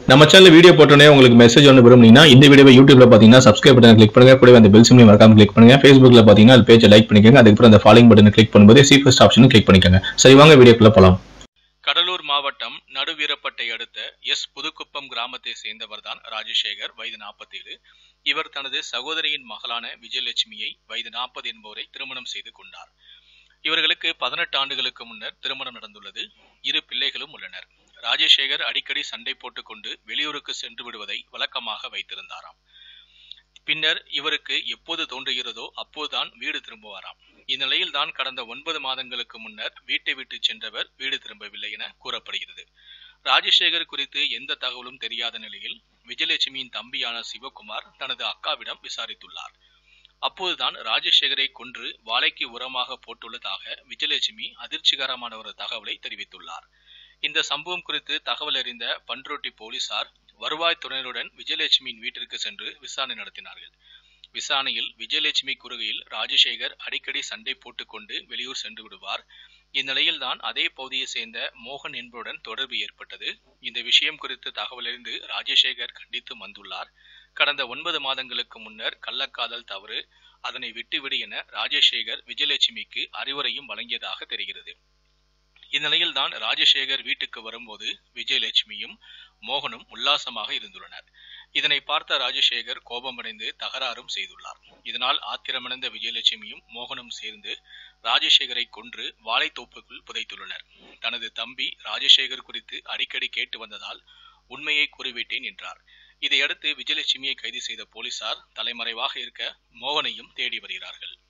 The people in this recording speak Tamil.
நம்ம சேனல் வீடியோ போட்டோன்னே உங்களுக்கு மெசேஜ் ஒன்று விரும்புனீங்கன்னா இந்த வீடியோவை யூடியூப்ல பார்த்தீங்கன்னா சப்ஸ்கிரைப் பட்டன் கிளிக் பண்ணுங்க கூடவே அந்த பெல் சிம்லையும் மறக்காம கிளிக் பண்ணுங்க ஃபேஸ்புக்ல பார்த்தீங்கன்னா அது பேஜை லைக் பண்ணிக்கோங்க அதுக்கப்புறம் அந்த ஃபாலோயிங் பட்டனை கிளிக் பண்ணும்போது சி ஃபர்ஸ்ட் ஆப்ஷனும் கிளிக் பண்ணிக்கோங்க சரி வாங்க வீடியோக்குள்ள போலாம் கடலூர் மாவட்டம் நடுவீரப்பட்டை அடுத்த எஸ் புதுக்குப்பம் கிராமத்தை சேர்ந்தவர்தான் ராஜசேகர் வயது 47 இவர் தனது சகோதரியின் மகளான விஜயலட்சுமியை வயது 40 என்பவரை திருமணம் செய்து கொண்டார் இவர்களுக்கு பதினெட்டு ஆண்டுகளுக்கு முன்னர் திருமணம் நடந்துள்ளது இரு பிள்ளைகளும் உள்ளனர் ராஜசேகர் அடிக்கடி சண்டை போட்டுக்கொண்டு வெளியூருக்கு சென்று விடுவதை வழக்கமாக வைத்திருந்தாராம் பின்னர் இவருக்கு எப்போது தோன்றுகிறதோ அப்போதுதான் வீடு திரும்புவாராம் இந்நிலையில் தான் கடந்த ஒன்பது மாதங்களுக்கு முன்னர் வீட்டை விட்டு சென்றவர் வீடு திரும்பவில்லை என கூறப்படுகிறது ராஜசேகர் குறித்து எந்த தகவலும் தெரியாத நிலையில் விஜயலட்சுமியின் தம்பியான சிவகுமார் தனது அக்காவிடம் விசாரித்துள்ளார் அப்போதுதான் ராஜசேகரை கொன்று வாழைக்கு உரமாக போட்டுள்ளதாக விஜயலட்சுமி அதிர்ச்சிகரமான ஒரு தகவலை தெரிவித்துள்ளார் இந்த சம்பவம் குறித்து தகவல் அறிந்த பன்ருட்டி போலீசார் வருவாய்த்துறையினருடன் விஜயலட்சுமியின் வீட்டிற்கு சென்று விசாரணை நடத்தினார்கள் விசாரணையில் விஜயலட்சுமி கூறுகையில் ராஜசேகர் அடிக்கடி சண்டை போட்டுக்கொண்டு வெளியூர் சென்று விடுவார் இந்நிலையில் தான் அதே பகுதியை சேர்ந்த மோகன் என்பவருடன் தொடர்பு ஏற்பட்டது இந்த விஷயம் குறித்து தகவல் அறிந்து ராஜசேகர் கண்டித்து வந்துள்ளார் கடந்த ஒன்பது மாதங்களுக்கு முன்னர் கள்ளக்காதல் தவறு அதனை விட்டுவிடு என ராஜசேகர் விஜயலட்சுமிக்கு அறிவுரையும் வழங்கியதாக தெரிகிறது இந்நிலையில் தான் ராஜசேகர் வீட்டுக்கு வரும்போது விஜயலட்சுமியும் மோகனும் உல்லாசமாக இருந்துள்ளனர் இதனை பார்த்த ராஜசேகர் கோபமடைந்து தகராறும் செய்துள்ளார் இதனால் ஆத்திரமடைந்த விஜயலட்சுமியும் மோகனும் சேர்ந்து ராஜசேகரை கொன்று வாழைத்தோப்புக்குள் புதைத்துள்ளனர் தனது தம்பி ராஜசேகர் குறித்து அடிக்கடி கேட்டு வந்ததால் உண்மையை கூறிவிட்டேன் என்றார் இதையடுத்து விஜயலட்சுமியை கைது செய்த போலீசார் தலைமறைவாக இருக்க மோகனையும் தேடி வருகிறார்கள்